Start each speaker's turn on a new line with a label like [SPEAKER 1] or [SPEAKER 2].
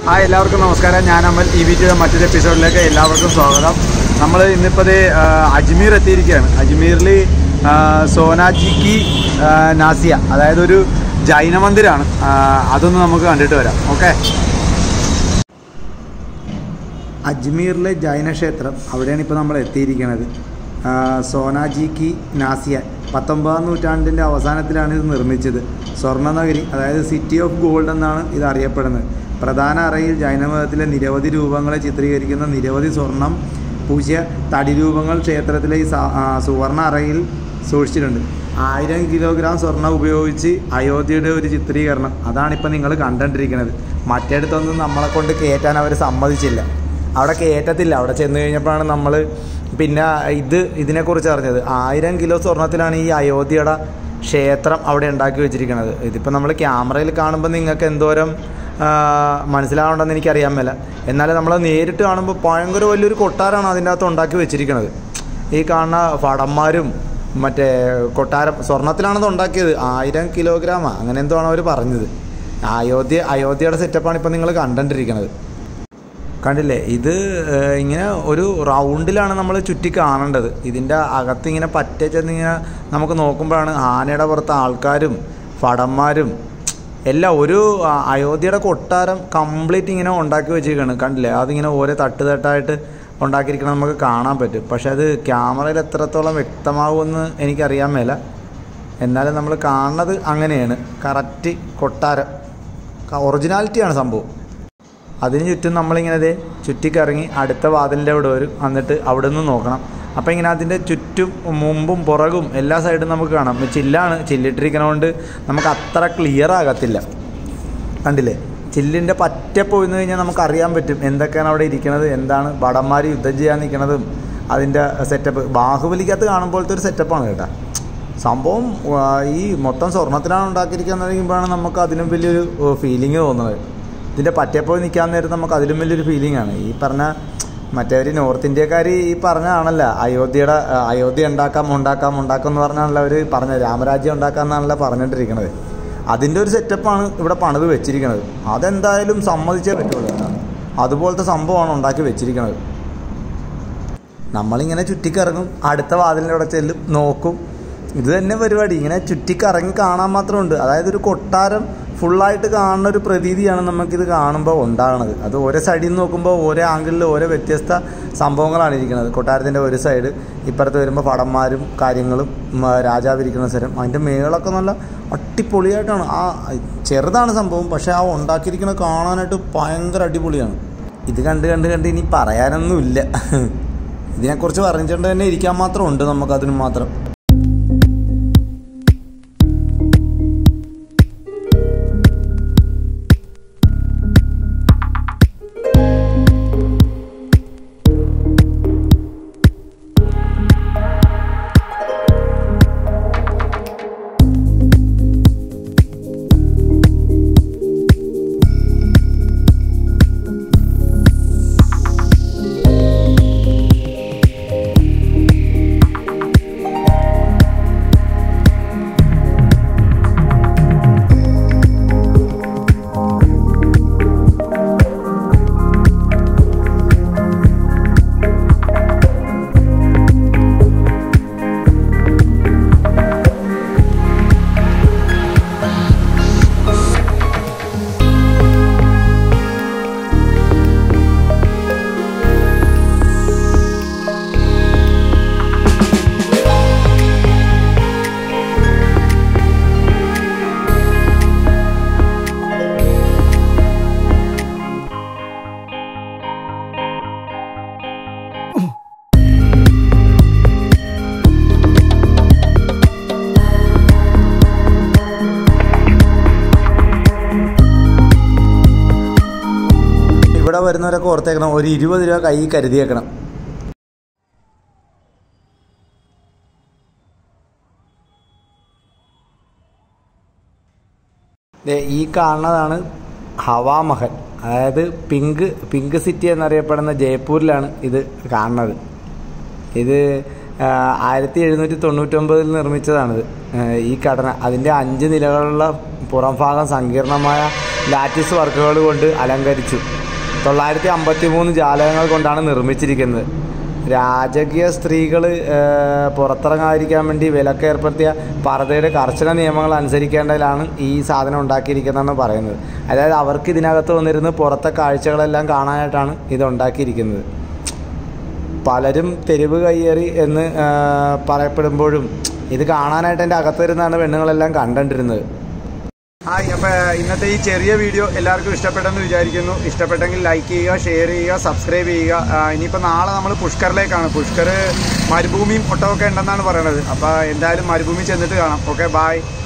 [SPEAKER 1] ആ എല്ലാവർക്കും നമസ്കാരം ഞാൻ അമൽ ഈ വീഡിയോയുടെ മറ്റൊരു എപ്പിസോഡിലേക്ക് എല്ലാവർക്കും സ്വാഗതം നമ്മൾ ഇന്നിപ്പോൾ ദേ, ആ, അജ്മീർ എത്തിയിരിക്കുകയാണ് അജ്മീറിൽ സോനാജിക്ക് ആ, നാസിയ അതായത് ഒരു ജൈന മന്ദിരമാണ് ആ, അതൊന്ന് നമുക്ക് കണ്ടിട്ട് വരാം ഓക്കെ അജ്മീറിലെ ജൈന ക്ഷേത്രം അവിടെയാണ് ഇപ്പോൾ നമ്മൾ എത്തിയിരിക്കുന്നത് ആ, സോനാജിക്ക് നാസിയ പത്തൊമ്പതാം നൂറ്റാണ്ടിൻ്റെ അവസാനത്തിലാണ് ഇത് നിർമ്മിച്ചത് സ്വർണ്ണനഗരി അതായത് സിറ്റി ഓഫ് ഗോൾഡ് എന്നാണ് ഇത് അറിയപ്പെടുന്നത് പ്രധാന അറയിൽ ജൈനമതത്തിലെ നിരവധി രൂപങ്ങളെ ചിത്രീകരിക്കുന്ന നിരവധി സ്വർണം പൂശിയ തടി രൂപങ്ങൾ ക്ഷേത്രത്തിലെ ഈ സ- ആ, സുവർണ്ണ അറയിൽ സൂക്ഷിച്ചിട്ടുണ്ട് ആയിരം കിലോഗ്രാം സ്വർണം ഉപയോഗിച്ച് അയോധ്യയുടെ ഒരു ചിത്രീകരണം അതാണിപ്പോൾ നിങ്ങൾ കണ്ടുകൊണ്ടിരിക്കുന്നത് മറ്റേടത്തൊന്നും നമ്മളെ കൊണ്ട് കയറ്റാൻ അവർ സമ്മതിച്ചില്ല അവിടെ കയറ്റത്തില്ല അവിടെ ചെന്ന് കഴിഞ്ഞപ്പോഴാണ് നമ്മൾ പിന്നെ ഇത് ഇതിനെക്കുറിച്ച് അറിഞ്ഞത് ആയിരം കിലോ സ്വർണത്തിലാണ് ഈ അയോധ്യയുടെ ക്ഷേത്രം അവിടെ ഉണ്ടാക്കി വെച്ചിരിക്കുന്നത് ഇതിപ്പോൾ നമ്മൾ ക്യാമറയിൽ കാണുമ്പോൾ നിങ്ങൾക്ക് എന്തോരം ആ, മനസ്സിലാവണ്ടെന്ന് എനിക്കറിയാൻ മേല എന്നാലും നമ്മൾ നേരിട്ട് കാണുമ്പോൾ ഭയങ്കര വലിയൊരു കൊട്ടാരമാണ് അതിൻ്റെ അകത്ത് ഉണ്ടാക്കി വെച്ചിരിക്കുന്നത് ഈ കാണുന്ന ഫടന്മാരും മറ്റേ കൊട്ടാരം സ്വർണത്തിലാണത് ഉണ്ടാക്കിയത് ആയിരം കിലോഗ്രാമാ അങ്ങനെ എന്തോ ആണ് അവർ പറഞ്ഞത് അയോധ്യ അയോധ്യയുടെ സെറ്റപ്പാണ് ഇപ്പോൾ നിങ്ങൾ കണ്ടുകൊണ്ടിരിക്കുന്നത് കണ്ടില്ലേ ഇത് ഏഹ്, ഇങ്ങനെ ഒരു റൗണ്ടിലാണ് നമ്മൾ ചുറ്റി കാണേണ്ടത് ഇതിൻ്റെ അകത്ത് ഇങ്ങനെ പറ്റേ ചെന്നിങ്ങനെ നമുക്ക് നോക്കുമ്പോഴാണ് ആനയുടെ പുറത്ത് ആൾക്കാരും ഫടന്മാരും എല്ലാം ഒരു ആ, അയോധ്യയുടെ കൊട്ടാരം കംപ്ലീറ്റ് ഇങ്ങനെ ഉണ്ടാക്കി വെച്ചിരിക്കുകയാണ് കണ്ടില്ലേ അതിങ്ങനെ ഓരോ തട്ട് തട്ടായിട്ട് ഉണ്ടാക്കിയിരിക്കണം നമുക്ക് കാണാൻ പറ്റും പക്ഷെ അത് ക്യാമറയിൽ എത്രത്തോളം വ്യക്തമാവുമെന്ന് എനിക്കറിയാൻ മേല എന്നാലും നമ്മൾ കാണുന്നത് അങ്ങനെയാണ് കറക്റ്റ് കൊട്ടാരം ഒറിജിനാലിറ്റിയാണ് സംഭവം അതിന് ചുറ്റും നമ്മളിങ്ങനെ ദേ ചുറ്റിക്കറങ്ങി അടുത്ത വാതിലിൻ്റെ അവിടെ വരും എന്നിട്ട് അവിടെ നിന്ന് നോക്കണം അപ്പോൾ ഇങ്ങനെ അതിൻ്റെ ചുറ്റും മുമ്പും പുറകും എല്ലാ സൈഡും നമുക്ക് കാണാം ചില്ലാണ് ചില്ലിട്ടിരിക്കണതുകൊണ്ട് നമുക്ക് അത്ര ക്ലിയർ ആകത്തില്ല കണ്ടില്ലേ ചില്ലിൻ്റെ പറ്റ പോയിന്ന് കഴിഞ്ഞാൽ നമുക്ക് അറിയാൻ പറ്റും എന്തൊക്കെയാണ് അവിടെ ഇരിക്കുന്നത് എന്താണ് ഭടന്മാർ യുദ്ധം ചെയ്യാൻ നിൽക്കണതും അതിൻ്റെ സെറ്റപ്പ് ബാഹുബലിക്കകത്ത് കാണുമ്പോഴത്തെ ഒരു സെറ്റപ്പാണ് കേട്ടോ സംഭവം ആ, ഈ മൊത്തം സ്വർണത്തിലാണ് ഉണ്ടാക്കിയിരിക്കുന്നത് കഴിയുമ്പോഴാണ് നമുക്ക് അതിലും വലിയൊരു ഫീലിംഗ് തോന്നുന്നത് ഇതിൻ്റെ പറ്റപ്പോയി നിൽക്കാൻ നേരം നമുക്ക് അതിലും വലിയൊരു ഫീലിംഗ് ആണ് ഈ പറഞ്ഞ മറ്റേവർ നോർത്ത് ഇന്ത്യക്കാർ ഈ പറഞ്ഞാണല്ലോ അയോധ്യയുടെ ആ, അയോധ്യ ഉണ്ടാക്കാം ഉണ്ടാക്കാം ഉണ്ടാക്കാം എന്ന് പറഞ്ഞാണല്ലോ അവർ പറഞ്ഞത് രാമരാജ്യം ഉണ്ടാക്കാം എന്നാണല്ലോ പറഞ്ഞിട്ടിരിക്കുന്നത് അതിൻ്റെ ഒരു സെറ്റപ്പാണ് ഇവിടെ പണിത് വെച്ചിരിക്കുന്നത് അതെന്തായാലും സമ്മതിച്ചേ പറ്റുള്ളൂ കേട്ടോ. അതുപോലത്തെ സംഭവമാണ് ഉണ്ടാക്കി വെച്ചിരിക്കുന്നത് നമ്മളിങ്ങനെ ചുറ്റിക്കറങ്ങും അടുത്ത വാതിലിൻ്റെ അവിടെ ചെല്ലും നോക്കും ഇത് തന്നെ പരിപാടി ഇങ്ങനെ ചുറ്റിക്കറങ്ങി കാണാൻ മാത്രമുണ്ട് അതായത് ഒരു കൊട്ടാരം ഫുള്ളായിട്ട് കാണുന്ന ഒരു പ്രതീതിയാണ് നമുക്കിത് കാണുമ്പോൾ ഉണ്ടാകുന്നത് അത് ഓരോ സൈഡിൽ നിന്ന് നോക്കുമ്പോൾ ഓരോ ആംഗിളിൽ ഓരോ വ്യത്യസ്ത സംഭവങ്ങളാണ് ഇരിക്കുന്നത് കൊട്ടാരത്തിൻ്റെ ഒരു സൈഡ് ഇപ്പുറത്ത് വരുമ്പോൾ പടന്മാരും കാര്യങ്ങളും ഉം, രാജാവ് ഇരിക്കുന്ന സ്ഥലം അതിൻ്റെ മേളൊക്കെ നല്ല അടിപൊളിയായിട്ടാണ് ആ ചെറുതാണ് സംഭവം പക്ഷേ ആ ഉണ്ടാക്കിയിരിക്കുന്നത് കാണാനായിട്ട് ഭയങ്കര അടിപൊളിയാണ് ഇത് കണ്ട് കണ്ട് കണ്ട് ഇനി പറയാനൊന്നുമില്ല ഇതിനെക്കുറിച്ച് പറഞ്ഞിട്ടുണ്ട് തന്നെ ഇരിക്കാൻ മാത്രം ഉണ്ട് നമുക്കതിന് മാത്രം ഇവിടെ വരുന്നവരൊക്കെ ഓർത്തേക്കണം ഒരു ഇരുപത് രൂപ കൈ കരുതിയേക്കണം ദേ ഈ കാണുന്നതാണ് ഹവാമഹൽ അതായത് പിങ്ക് പിങ്ക് സിറ്റി എന്നറിയപ്പെടുന്ന ജയ്പൂരിലാണ് ഇത് കാണുന്നത് ഇത് ആയിരത്തി എഴുന്നൂറ്റി തൊണ്ണൂറ്റൊമ്പതിൽ നിർമ്മിച്ചതാണിത് ആ, ഈ ഘടന അതിൻ്റെ അഞ്ച് നിലകളുള്ള പുറം ഭാഗം സങ്കീർണമായ ലാറ്റിസ് വർക്കുകൾ കൊണ്ട് അലങ്കരിച്ചു തൊള്ളായിരത്തി അമ്പത്തി മൂന്ന് ജാലകങ്ങൾ കൊണ്ടാണ് നിർമ്മിച്ചിരിക്കുന്നത് രാജകീയ സ്ത്രീകൾ പുറത്തിറങ്ങാതിരിക്കാൻ വേണ്ടി വിലക്ക് ഏർപ്പെടുത്തിയ പർദ്ദയുടെ കർശന നിയമങ്ങൾ അനുസരിക്കേണ്ടതിലാണ് ഈ സാധനം ഉണ്ടാക്കിയിരിക്കുന്നതെന്ന് പറയുന്നത് അതായത് അവർക്ക് ഇതിനകത്ത് വന്നിരുന്ന് പുറത്തെ കാഴ്ചകളെല്ലാം കാണാനായിട്ടാണ് ഇത് ഉണ്ടാക്കിയിരിക്കുന്നത് പലരും തെരുവ് കയ്യേറി എന്ന് ആ, പറയപ്പെടുമ്പോഴും ഇത് കാണാനായിട്ട് എൻ്റെ അകത്തിരുന്നാണ് പെണ്ണുങ്ങളെല്ലാം കണ്ടിരുന്നത് ഹായ് അപ്പോൾ ഇന്നത്തെ ഈ ചെറിയ വീഡിയോ എല്ലാവർക്കും ഇഷ്ടപ്പെട്ടെന്ന് വിചാരിക്കുന്നു ഇഷ്ടപ്പെട്ടെങ്കിൽ ലൈക്ക് ചെയ്യുക ഷെയർ ചെയ്യുക സബ്സ്ക്രൈബ് ചെയ്യുക ആ, ഇനിയിപ്പോൾ നാളെ നമ്മൾ പുഷ്കറിലേക്കാണ് പുഷ്കർ മരുഭൂമിയും ഒട്ടമൊക്കെ ഉണ്ടെന്നാണ് പറയണത് അപ്പോൾ എന്തായാലും മരുഭൂമി ചെന്നിട്ട് കാണാം ഓക്കെ ബായ്